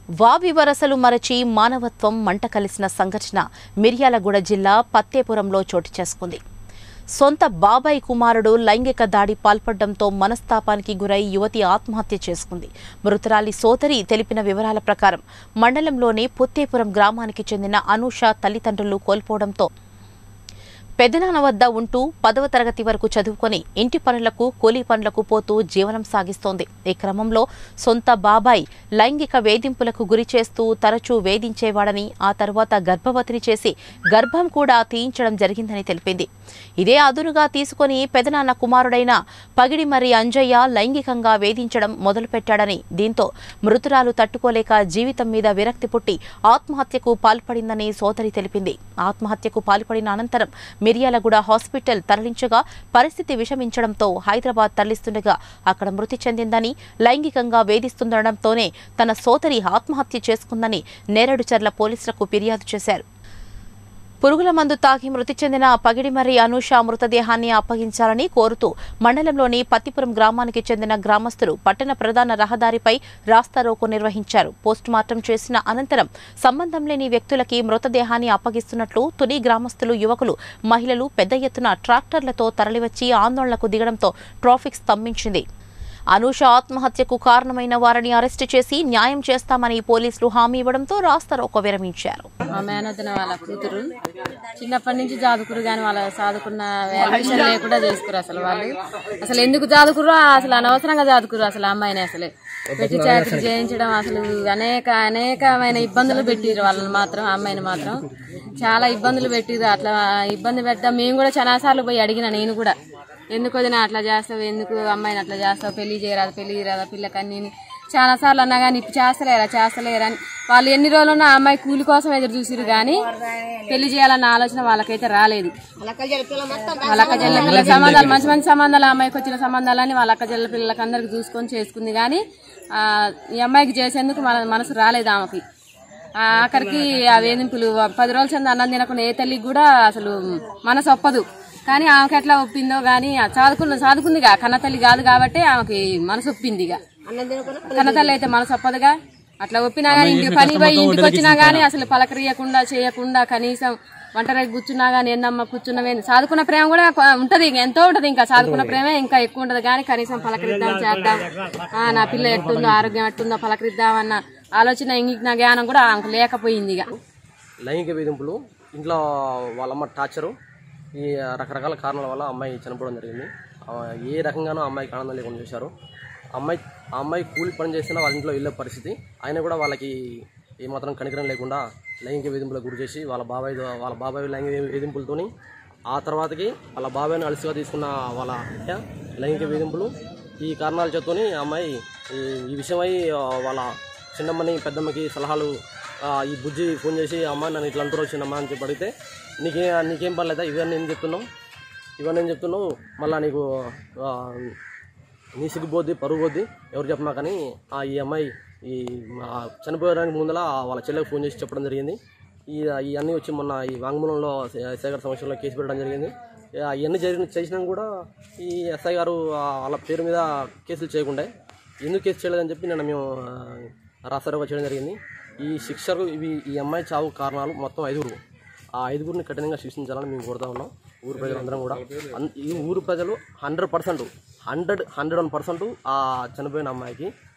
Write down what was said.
వావి వరసలు మరచి మానవత్వం మంట కలిసిన సంఘటన మిర్యాలగూడ జిల్లా పత్తేపురంలో చోటు చేసుకుంది సొంత బాబాయ్ కుమారుడు లైంగిక దాడి పాల్పడడంతో మనస్తాపానికి గురై యువతి ఆత్మహత్య చేసుకుంది మృతురాలి సోదరి తెలిపిన వివరాల ప్రకారం మండలంలోని పుత్తేపురం గ్రామానికి చెందిన అనూష తల్లిదండ్రులు కోల్పోవడంతో పెదనాన్న వద్ద ఉంటూ పదవ తరగతి వరకు చదువుకొని ఇంటి పనులకు కూలీ పనులకు పోతూ జీవనం సాగిస్తోంది ఈ క్రమంలో సొంత బాబాయ్ లైంగిక వేధింపులకు గురి చేస్తూ తరచూ వేధించేవాడని ఆ తర్వాత గర్భవతిని చేసి గర్భం కూడా తీయించడం జరిగిందని తెలిపింది ఇదే అదునుగా తీసుకొని పెదనాన్న కుమారుడైన పగిడిమర్రి అంజయ్య లైంగికంగా వేధించడం మొదలుపెట్టాడని దీంతో మృతురాలు తట్టుకోలేక జీవితం మీద విరక్తి పుట్టి ఆత్మహత్యకు పాల్పడిందని సోదరి తెలిపింది ఆత్మహత్యకు పాల్పడిన అనంతరం మిర్యాలగూడ హాస్పిటల్ తరలించగా పరిస్థితి విషమించడంతో హైదరాబాద్ తరలిస్తుండగా అక్కడ మృతి చెందిందని లైంగికంగా వేధిస్తుండటంతోనే తన సోదరి ఆత్మహత్య చేసుకుందని నేరేడుచర్ల పోలీసులకు ఫిర్యాదు చేశారు పురుగుల మందు తాగి మృతి చెందిన పగిడిమర్రి అనూష మృతదేహాన్ని అప్పగించాలని కోరుతూ మండలంలోని పత్తిపురం గ్రామానికి చెందిన గ్రామస్తులు పట్టణ ప్రధాన రహదారిపై రాస్తారోకో నిర్వహించారు పోస్టుమార్టం చేసిన అనంతరం సంబంధం లేని వ్యక్తులకి మృతదేహాన్ని అప్పగిస్తున్నట్లు తుని గ్రామస్తులు యువకులు మహిళలు పెద్ద ఎత్తున ట్రాక్టర్లతో తరలివచ్చి ఆందోళనకు దిగడంతో ట్రాఫిక్ స్తంభించింది అనూష ఆత్మహత్యకు కారణమైన వారిని అరెస్టు చేసి న్యాయం చేస్తామని పోలీసులు హామీ ఇవ్వడంతో రాస్తారోకో విరమించారు మా మేనొద్దిన వాళ్ళ కూతురు చిన్నప్పటి నుంచి చదువుకురు కానీ వాళ్ళ చదువుకున్న విషయం లేకుండా చేసుకురు అసలు వాళ్ళు అసలు ఎందుకు చదువుకురు అసలు అనవసరంగా చదువుకురు అసలు అమ్మాయిని అసలు పెట్టి చాకరీ చేయించడం అసలు అనేక అనేకమైన ఇబ్బందులు పెట్టిరు వాళ్ళని మాత్రం అమ్మాయిని మాత్రం చాలా ఇబ్బందులు పెట్టిరు అట్లా ఇబ్బంది పెట్టడం మేము కూడా చాలా సార్లు పోయి అడిగిన నేను కూడా ఎందుకు వదిన అట్లా చేస్తావు ఎందుకు అమ్మాయిని అట్లా చేస్తావు పెళ్లి చేయరాదు పెళ్లి చేయరాదా పిల్లకన్నీ చాలా సార్లు అన్నా కానీ ఇప్పుడు చేస్తలేరా చేస్తలేరా అని వాళ్ళు ఎన్ని రోజులున్నా ఆ అమ్మాయి కూలి కోసం ఎదురు చూసిరు కానీ పెళ్లి చేయాలన్న ఆలోచన వాళ్ళకైతే రాలేదు వాళ్ళ అక్క చెల్లెల పిల్లల సంబంధాలు మంచి మంచి సంబంధాలు ఆ అమ్మాయికి వచ్చిన సంబంధాలని వాళ్ళ అక్క చెల్లెల పిల్లలకి అందరికి చూసుకొని చేసుకుంది కానీ ఆ, ఈ అమ్మాయికి చేసేందుకు మన మనసు రాలేదు ఆమెకి ఆ, ఆఖరికి ఆ వేధింపులు పది రోజుల చెంది అన్నం తినకుండా ఏ తల్లికి కూడా అసలు మనసు ఒప్పదు కానీ ఆమెకి ఎట్లా ఒప్పిందో కానీ ఆ చదువుకున్న చదువుకుందిగా కన్న తల్లి కాదు కాబట్టి ఆమెకి మనసు ఒప్పింది ఇక కన్న తల్లి అయితే మనసు ఒప్పదుగా అట్లా ఒప్పినా కానీ ఇంటికి పని పోయి ఇంటికి వచ్చినా కానీ అసలు పలకరియకుండా చేయకుండా కనీసం వంటరికి కూర్చున్నా కానీ ఏందమ్మా కూర్చున్నవేంది చదువుకున్న ప్రేమ కూడా కొ- ఉంటది ఇంకా ఎంతో ఉంటది ఇంకా చదువుకున్న ప్రేమ ఇంకా ఎక్కువ ఉంటది కానీ కనీసం పలకరిద్దాం చేద్దాం ఆ, నా పిల్ల ఎట్టుందో ఆరోగ్యం ఎట్టుందో పలకరిద్దాం అన్న ఆలోచన ఇంగిన జ్ఞానం కూడా ఆమెకు లేకపోయింది ఇక లైంగిక వేధింపులు ఇంట్లో వాళ్ళమ్మ టార్చరు ఈ రకరకాల కారణాల వల్ల అమ్మాయి చనిపోవడం జరిగింది ఆ, ఏ రకంగానూ అమ్మాయికి ఆనందం లేకుండా చేశారు అమ్మాయి ఆ అమ్మాయి కూలి పని చేసినా వాళ్ళ ఇంట్లో వెళ్ళే పరిస్థితి అయినా కూడా వాళ్ళకి ఏమాత్రం కనికరం లేకుండా లైంగిక వేధింపులకు గురి చేసి వాళ్ళ బాబాయ్ ద్వా- వాళ్ళ బాబాయ్ లైంగిక వేధింపులతోని ఆ తర్వాతకి వాళ్ళ బాబాయ్ని అలసిగా తీసుకున్న వాళ్ళ అత్య లైంగిక వేధింపులు ఈ కారణాల చేతోని ఆ అమ్మాయి ఈ ఈ విషయమై ఆ, వాళ్ళ చిన్నమ్మని పెద్దమ్మకి సలహాలు ఆ, ఈ బుజ్జి ఫోన్ చేసి అమ్మ నన్ను ఇట్లా అంటారు చిన్నమ్మ అని చెప్పి అడిగితే నీకే నీకేం పర్లేదా ఇవన్నీ ఏం చెప్తున్నావు ఇవన్నీ ఏం చెప్తున్నావు మళ్ళీ నీకు ఆ, నీ సిగ్గుపోద్ది పరుగు పోద్ది ఎవరు చెప్పమా కానీ ఆ ఈ అమ్మాయి ఈ ఆ చనిపోయడానికి ముందల వాళ్ళ చెల్లెకి ఫోన్ చేసి చెప్పడం జరిగింది ఈ ఇవన్నీ వచ్చి మొన్న ఈ వాంగ్మూలంలో ఎస్ఐ గారి సమస్యలో కేసు పెట్టడం జరిగింది ఆ, ఇవన్నీ జరిగిన చేసినా కూడా ఈ ఎస్ఐ గారు ఆ వాళ్ళ పేరు మీద కేసులు చేయకుండా ఎందుకు కేసు చేయలేదని చెప్పి నేను మేము రాస్తారోగా చేయడం జరిగింది ఈ శిక్షకు ఇవి ఈ అమ్మాయి చావు కారణాలు మొత్తం ఐదుగురు ఆ ఐదుగురిని కఠినంగా శిక్షించాలని మేము కోరుతా ఉన్నాం ఊరు ప్రజలందరం కూడా అన్- ఈ ఊరు ప్రజలు hundred percent hundred hundred one percent ఆ చనిపోయిన అమ్మాయికి